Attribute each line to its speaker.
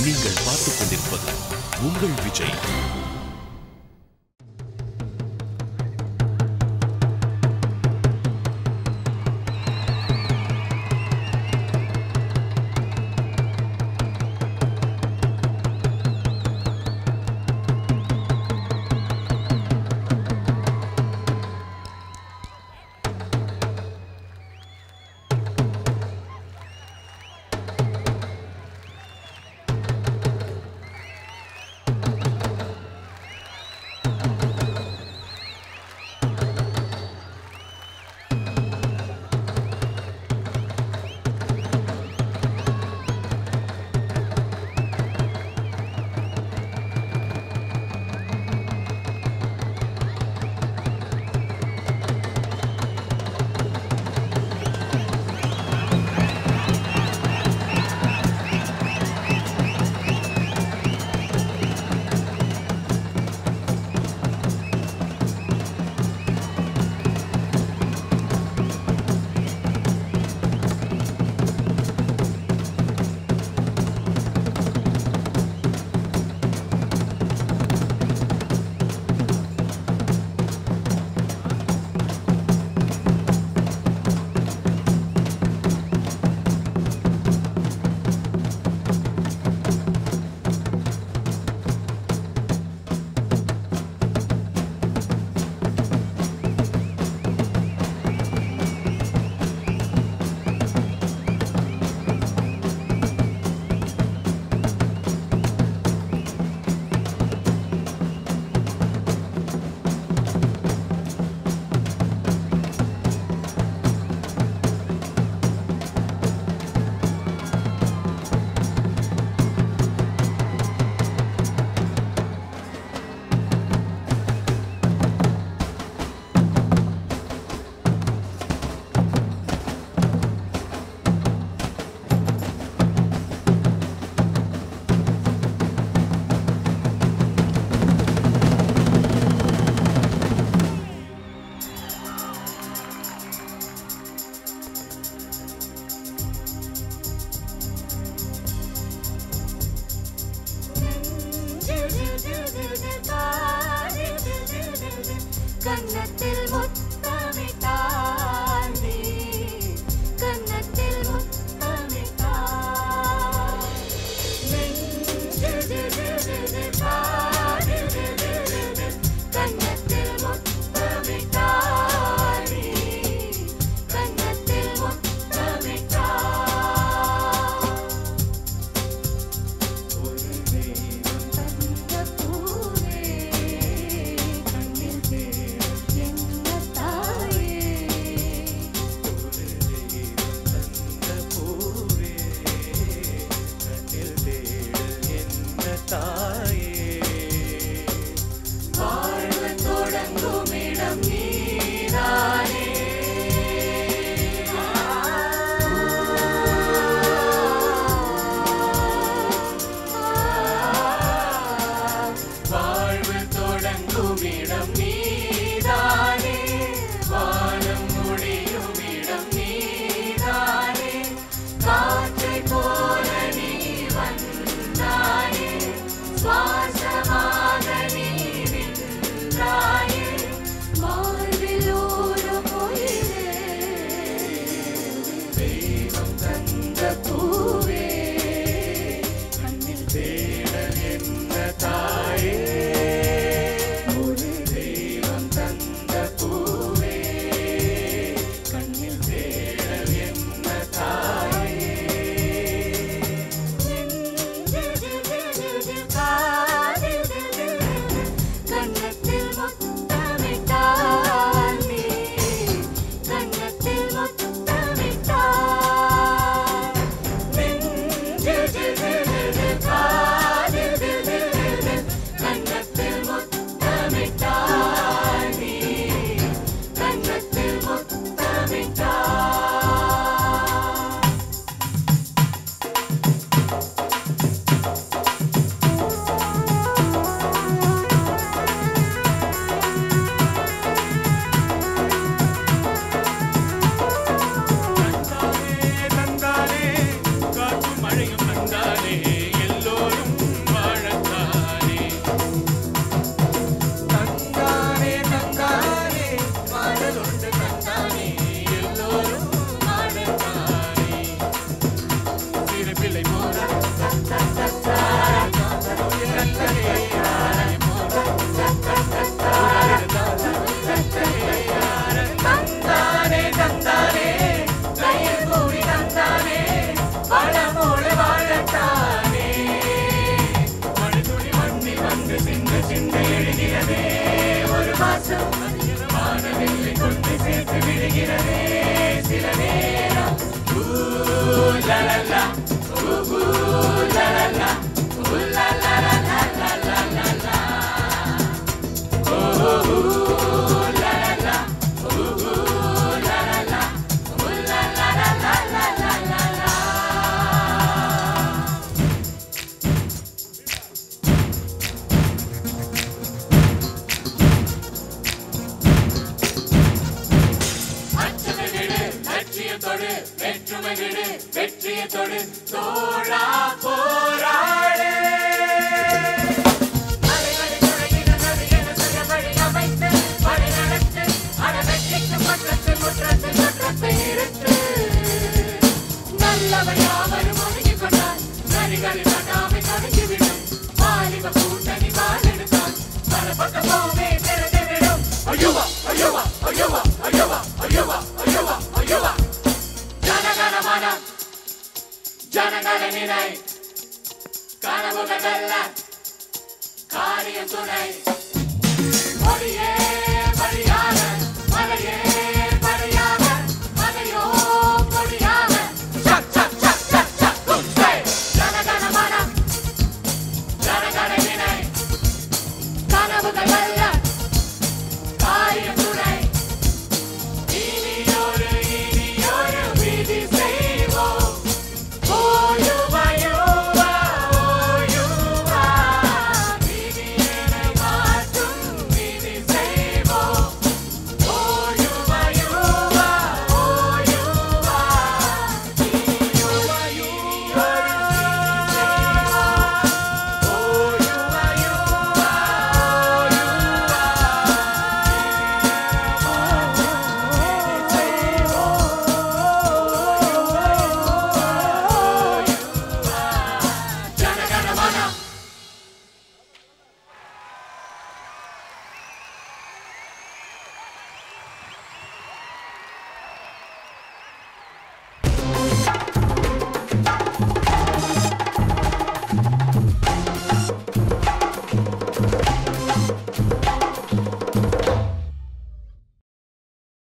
Speaker 1: நீங்கள் பார்த்துக் கொண்டிருப்பது உங்கள் விஜய்
Speaker 2: கன்னத்தில் முத்தமிட்டால் நீ கன்னத்தில் முத்தமிட்டால் கன்னத்தில் முத்தமிட்டால் நீ கன்னத்தில் முத்தமிட்டால் தந்த பூவே கண்ணில் தேடும் என்ன தாயே வாழ்வு தொடங்கும் இடம் நீதானே வாழ்வு தொடங்கும் இடம் நீதானே வானம் முடியும் இடம் நீதானே காற்றை போல நீ வந்தானே துணிவோடு தோழா போராடு அலைகளை துறையின நதி என சுய வழி அமைத்து வழி நடத்து அட வெற்றிக்கு முற்றத்து முற்றத்து முற்றத்தை நிறுத்து நல்லவர் யாவரும் ஒதுங்கிக் கொண்டார் நரிகளின் பட்டாமை தொடங்கிவிடும் வாலிப கூட்டணி வாழெடுத்தால் பல பக்கமுமே திறந்துவிடும் ஐயோவா ஐயோவா ஐயோவா ஐயோவா ஐயோவா ஐயோவா ஐயோவா ஜனகணமன ஜனங்களை நினை கனவுகள் வெல்ல காரியம் துணை மொழியே